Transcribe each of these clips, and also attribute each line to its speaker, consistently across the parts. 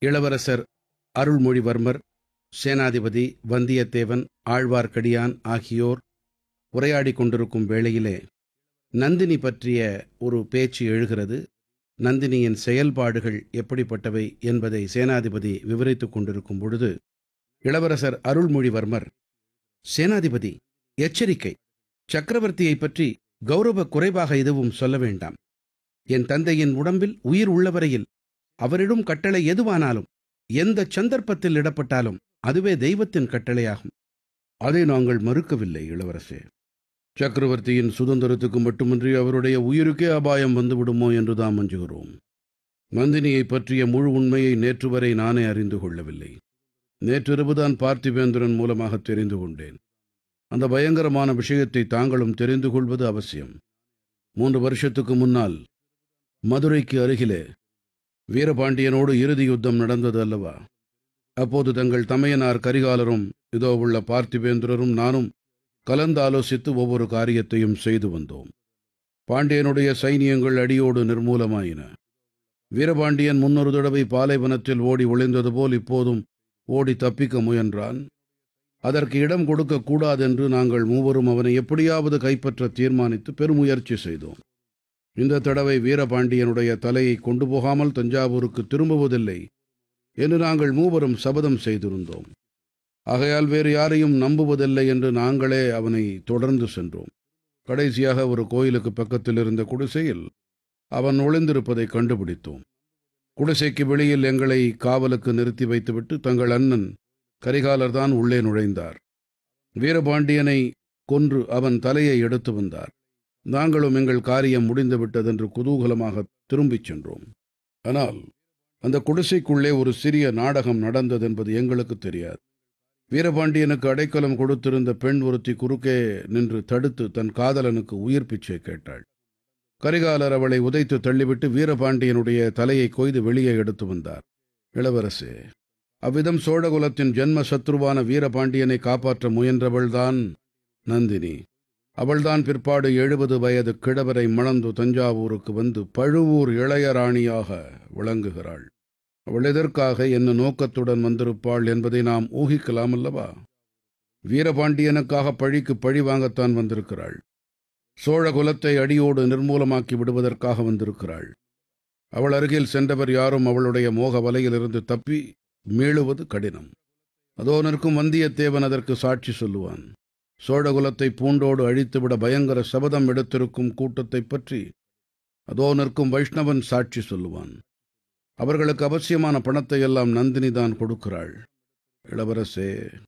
Speaker 1: இளவரசர் அருள்மொழிவர்மர் சேனாதிபதி வந்தியத்தேவன் ஆழ்வார்க்கடியான் ஆகியோர் உரையாடிக் கொண்டிருக்கும் வேளையிலே நந்தினி பற்றிய ஒரு பேச்சு எழுகிறது நந்தினியின் செயல்பாடுகள் எப்படிப்பட்டவை என்பதை சேனாதிபதி விவரித்துக் கொண்டிருக்கும் பொழுது இளவரசர் அருள்மொழிவர்மர் சேனாதிபதி எச்சரிக்கை சக்கரவர்த்தியைப் பற்றி கௌரவ குறைவாக எதுவும் சொல்ல வேண்டாம் என் தந்தையின் உடம்பில் உயிர் உள்ளவரையில் அவரிடம் கட்டளை எதுவானாலும் எந்த சந்தர்ப்பத்தில் இடப்பட்டாலும் அதுவே தெய்வத்தின் கட்டளையாகும் அதை நாங்கள் மறுக்கவில்லை இளவரசே சக்கரவர்த்தியின் சுதந்திரத்துக்கு மட்டுமின்றி அவருடைய உயிருக்கே அபாயம் வந்துவிடுமோ என்று தாம் அஞ்சுகிறோம் நந்தினியைப் பற்றிய முழு உண்மையை நேற்று வரை நானே அறிந்து கொள்ளவில்லை நேற்றிரவுதான் பார்த்திபேந்திரன் மூலமாக தெரிந்து கொண்டேன் அந்த பயங்கரமான விஷயத்தை தாங்களும் தெரிந்து கொள்வது அவசியம் மூன்று வருஷத்துக்கு முன்னால் மதுரைக்கு அருகிலே வீரபாண்டியனோடு இறுதி யுத்தம் நடந்தது அல்லவா அப்போது தங்கள் தமையனார் கரிகாலரும் இதோ உள்ள பார்த்திபேந்திரரும் நானும் கலந்தாலோசித்து ஒவ்வொரு காரியத்தையும் செய்து வந்தோம் பாண்டியனுடைய சைனியங்கள் அடியோடு நிர்மூலமாயின வீரபாண்டியன் முன்னொரு தடவை பாலைவனத்தில் ஓடி ஒளிந்தது போல் இப்போதும் ஓடி தப்பிக்க முயன்றான் அதற்கு இடம் கொடுக்க கூடாதென்று நாங்கள் மூவரும் அவனை எப்படியாவது கைப்பற்ற தீர்மானித்து பெருமுயற்சி செய்தோம் இந்த தடவை வீரபாண்டியனுடைய தலையை கொண்டு போகாமல் தஞ்சாவூருக்கு திரும்புவதில்லை என்று நாங்கள் மூவரும் சபதம் செய்திருந்தோம் ஆகையால் வேறு யாரையும் நம்புவதில்லை என்று நாங்களே அவனை தொடர்ந்து சென்றோம் கடைசியாக ஒரு கோயிலுக்கு பக்கத்தில் இருந்த குடிசையில் அவன் ஒளிந்திருப்பதை கண்டுபிடித்தோம் குடிசைக்கு வெளியில் எங்களை காவலுக்கு நிறுத்தி வைத்துவிட்டு தங்கள் அண்ணன் கரிகாலர் தான் உள்ளே நுழைந்தார் வீரபாண்டியனை கொன்று அவன் தலையை எடுத்து வந்தார் நாங்களும் எங்கள் காரியம் முடிந்துவிட்டதென்று குதூகலமாக திரும்பிச் சென்றோம் ஆனால் அந்த குடிசைக்குள்ளே ஒரு சிறிய நாடகம் நடந்ததென்பது எங்களுக்கு தெரியாது வீரபாண்டியனுக்கு அடைக்கலம் கொடுத்திருந்த பெண் ஒருத்தி குறுக்கே நின்று தடுத்து தன் காதலனுக்கு உயிர் பிச்சை கேட்டாள் கரிகாலர் அவளை உதைத்து தள்ளிவிட்டு வீரபாண்டியனுடைய தலையை கொய்து வெளியே எடுத்து வந்தார் இளவரசே அவ்விதம் சோழகுலத்தின் ஜென்ம சத்ருவான வீரபாண்டியனை காப்பாற்ற முயன்றவள்தான் நந்தினி அவள்தான் பிற்பாடு எழுபது வயது கிழவரை மணந்து தஞ்சாவூருக்கு வந்து பழுவூர் இளையராணியாக விளங்குகிறாள் அவள் எதற்காக என்ன நோக்கத்துடன் வந்திருப்பாள் என்பதை நாம் ஊகிக்கலாம் அல்லவா வீரபாண்டியனுக்காக பழிக்கு பழி வாங்கத்தான் வந்திருக்கிறாள் சோழ குலத்தை அடியோடு நிர்மூலமாக்கி விடுவதற்காக வந்திருக்கிறாள் அவள் அருகில் சென்றவர் யாரும் அவளுடைய மோக வலையிலிருந்து தப்பி மீளுவது கடினம் அதோ நிற்கும் வந்தியத்தேவன் அதற்கு சாட்சி சொல்லுவான் சோழகுலத்தை பூண்டோடு அழித்துவிட பயங்கர சபதம் எடுத்திருக்கும் கூட்டத்தைப் பற்றி அதோ நிற்கும் வைஷ்ணவன் சாட்சி சொல்லுவான் அவர்களுக்கு அவசியமான பணத்தை எல்லாம் நந்தினி தான் கொடுக்கிறாள் இளவரசே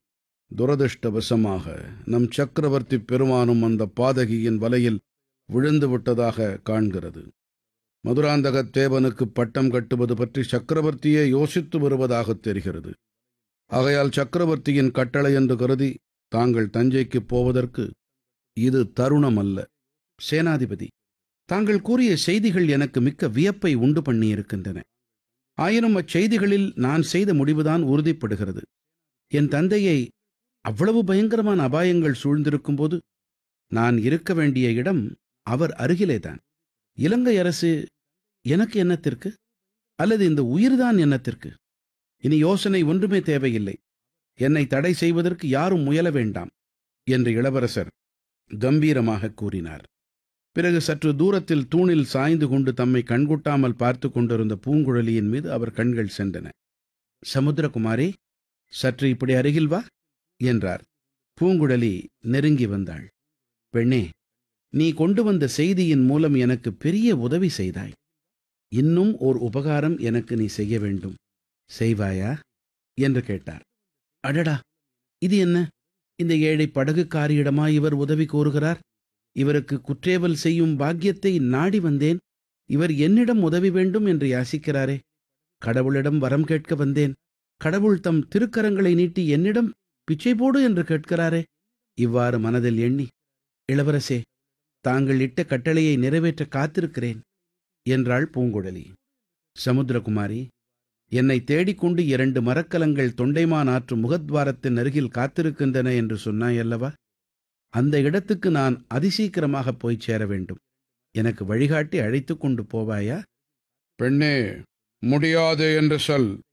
Speaker 1: துரதிருஷ்டவசமாக நம் சக்கரவர்த்தி பெருமானும் அந்த பாதகியின் வலையில் விழுந்து விட்டதாக காண்கிறது மதுராந்தகத் தேவனுக்கு பட்டம் கட்டுவது பற்றி சக்கரவர்த்தியே யோசித்து வருவதாக தெரிகிறது ஆகையால் சக்கரவர்த்தியின் கட்டளை என்று கருதி தாங்கள் தஞ்சைக்குப் போவதற்கு இது தருணம் அல்ல சேனாதிபதி தாங்கள் கூறிய செய்திகள் எனக்கு மிக்க வியப்பை உண்டு பண்ணியிருக்கின்றன ஆயினும் அச்செய்திகளில் நான் செய்த முடிவுதான் உறுதிப்படுகிறது என் தந்தையை அவ்வளவு பயங்கரமான அபாயங்கள் சூழ்ந்திருக்கும் போது நான் இருக்க வேண்டிய இடம் அவர் அருகிலேதான் இலங்கை அரசு எனக்கு என்னத்திற்கு அல்லது இந்த உயிர்தான் என்னத்திற்கு இனி யோசனை ஒன்றுமே தேவையில்லை என்னை தடை செய்வதற்கு யாரும் முயல வேண்டாம் என்று இளவரசர் கம்பீரமாக கூறினார் பிறகு சற்று தூரத்தில் தூணில் சாய்ந்து கொண்டு தம்மை கண்குட்டாமல் பார்த்து கொண்டிருந்த பூங்குழலியின் மீது அவர் கண்கள் சென்றன சமுத்திரகுமாரி சற்று இப்படி அருகில் வா என்றார் பூங்குழலி நெருங்கி வந்தாள் பெண்ணே நீ கொண்டு வந்த செய்தியின் மூலம் எனக்கு பெரிய உதவி செய்தாய் இன்னும் ஓர் உபகாரம் எனக்கு நீ செய்ய வேண்டும் செய்வாயா என்று கேட்டார் அடடா இது என்ன இந்த ஏழை படகுக்காரியிடமா இவர் உதவி கோருகிறார் இவருக்கு குற்றேவல் செய்யும் பாக்கியத்தை நாடி வந்தேன் இவர் என்னிடம் உதவி வேண்டும் என்று யாசிக்கிறாரே கடவுளிடம் வரம் கேட்க வந்தேன் கடவுள் தம் திருக்கரங்களை நீட்டி என்னிடம் பிச்சை போடு என்று கேட்கிறாரே இவ்வாறு மனதில் எண்ணி இளவரசே தாங்கள் இட்ட கட்டளையை நிறைவேற்ற காத்திருக்கிறேன் என்றாள் பூங்குழலி சமுத்திரகுமாரி என்னை தேடிக்கொண்டு இரண்டு மரக்கலங்கள் தொண்டைமான் ஆற்று முகத்வாரத்தின் அருகில் காத்திருக்கின்றன என்று சொன்னாய் அல்லவா அந்த இடத்துக்கு நான் அதிசீக்கிரமாக போய் சேர வேண்டும் எனக்கு வழிகாட்டி அழைத்துக் கொண்டு போவாயா
Speaker 2: பெண்ணே முடியாது என்று சொல்